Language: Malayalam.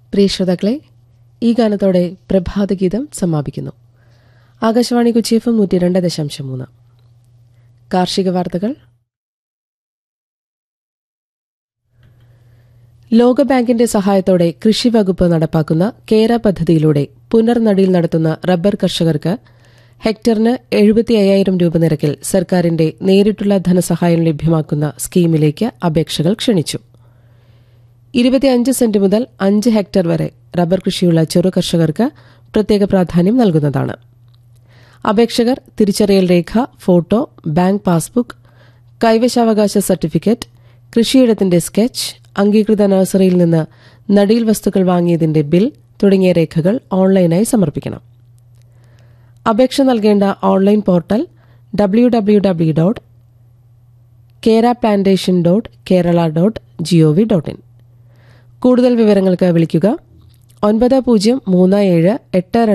പ്രിയ ശ്രോതാക്കളെ ഈ ഗാനത്തോടെ പ്രഭാതഗീതം സമാപിക്കുന്നു ആകാശവാണി കൊച്ചി എഫ് എം നൂറ്റി രണ്ട് ദശാംശം മൂന്ന് കാർഷിക വാർത്തകൾ ലോകബാങ്കിന്റെ സഹായത്തോടെ കൃഷി വകുപ്പ് നടപ്പാക്കുന്ന കേര പദ്ധതിയിലൂടെ പുനർനടിയിൽ നടത്തുന്ന റബ്ബർ കർഷകർക്ക് ഹെക്ടറിന് എഴുപത്തി അയ്യായിരം രൂപ നിരക്കിൽ സർക്കാരിന്റെ നേരിട്ടുള്ള ധനസഹായം ലഭ്യമാക്കുന്ന സ്കീമിലേക്ക് അപേക്ഷകൾ ക്ഷണിച്ചു ഇരുപത്തിയഞ്ച് സെന്റ് മുതൽ അഞ്ച് ഹെക്ടർ വരെ റബ്ബർ കൃഷിയുള്ള ചെറു കർഷകർക്ക് പ്രത്യേക പ്രാധാന്യം നൽകുന്നതാണ് അപേക്ഷകർ തിരിച്ചറിയൽ രേഖ ഫോട്ടോ ബാങ്ക് പാസ്ബുക്ക് കൈവശാവകാശ സർട്ടിഫിക്കറ്റ് കൃഷിയിടത്തിന്റെ സ്കെച്ച് അംഗീകൃത നഴ്സറിയിൽ നിന്ന് നടീൽ വസ്തുക്കൾ വാങ്ങിയതിന്റെ ബിൽ തുടങ്ങിയ രേഖകൾ ഓൺലൈനായി സമർപ്പിക്കണം അപേക്ഷ നൽകേണ്ട online portal W W W dot Kera plantation dot Kerala dot GOV dot in കൂടുതൽ വിവരങ്ങൾക്ക് വിളിക്കുക ഒൻപത് പൂജ്യം മൂന്ന് ഏഴ് എട്ട്